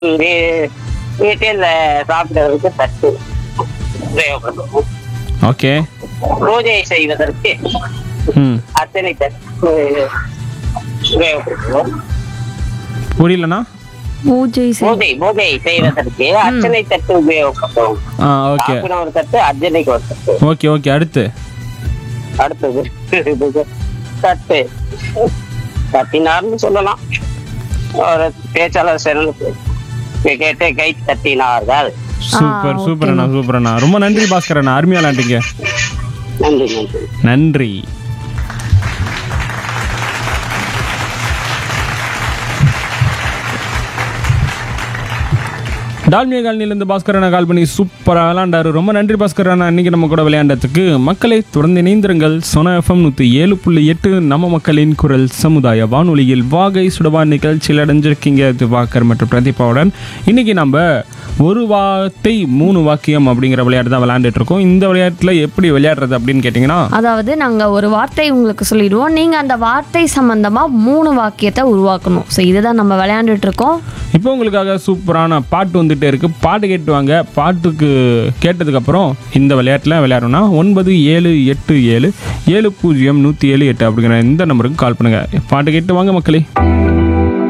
வீ- வீட்டில் சாப்பிடுறதுக்கு தட்டு உபயோகப்படுத்தும் ஓகே பூஜை செய்வதற்கு ம் அத்தனை தட்டு உபயோகப்படுத்துவோம் புரியலண்ணா பூஜை செய் பூஜை பூஜை செய்வதற்கு அர்ச்சனை தட்டு உபயோகப்படும் ஆ ஓகே சாப்பிட ஒரு தட்டு அர்ச்சனைக்கு ஒரு தட்டு ஓகே ஓகே அடுத்து அடுத்தது தட்டு தட்டினார்னு சொல்லலாம் ஒரு பேச்சாளர் சிறந்து கேட்டு கை தட்டினார்கள் சூப்பர் ஆ, சூப்பர் அண்ணா சூப்பர் அண்ணா ரொம்ப நன்றி பாஸ்கர் அண்ணா அருமையா விளாண்டிங்க நன்றி நன்றி நன்றி டால்மியா காலனிலேருந்து பாஸ்கர் அண்ணா கால் பண்ணி சூப்பராக விளையாண்டாரு ரொம்ப நன்றி பாஸ்கர் அண்ணா இன்னைக்கு நம்ம கூட விளையாண்டதுக்கு மக்களை தொடர்ந்து இணைந்திருங்கள் சொன எஃப்எம் நூற்றி ஏழு புள்ளி எட்டு நம்ம மக்களின் குரல் சமுதாய வானொலியில் வாகை சுடவா நிகழ்ச்சியில் அடைஞ்சிருக்கீங்க திவாகர் மற்றும் பிரதீபாவுடன் இன்னைக்கு நம்ம ஒரு வார்த்தை மூணு வாக்கியம் அப்படிங்கிற விளையாட்டு தான் விளையாண்டுட்டு இருக்கோம் இந்த விளையாட்டில் எப்படி விளையாடுறது அப்படின்னு கேட்டிங்கன்னா அதாவது நாங்க ஒரு வார்த்தை உங்களுக்கு சொல்லிடுவோம் நீங்க அந்த வார்த்தை சம்பந்தமா மூணு வாக்கியத்தை உருவாக்கணும் ஸோ இதுதான் நம்ம விளையாண்டுட்டு இருக்கோம் இப்போ உங்களுக்காக சூப்பரான பாட்டு வந்துட்டே இருக்கு பாட்டு கேட்டு வாங்க பாட்டுக்கு கேட்டதுக்கப்புறம் இந்த விளையாட்டில் விளையாடணும்னா ஒன்பது ஏழு எட்டு ஏழு ஏழு பூஜ்ஜியம் நூற்றி ஏழு எட்டு அப்படிங்கிற இந்த நம்பருக்கு கால் பண்ணுங்க பாட்டு கேட்டு வாங்க மக்களே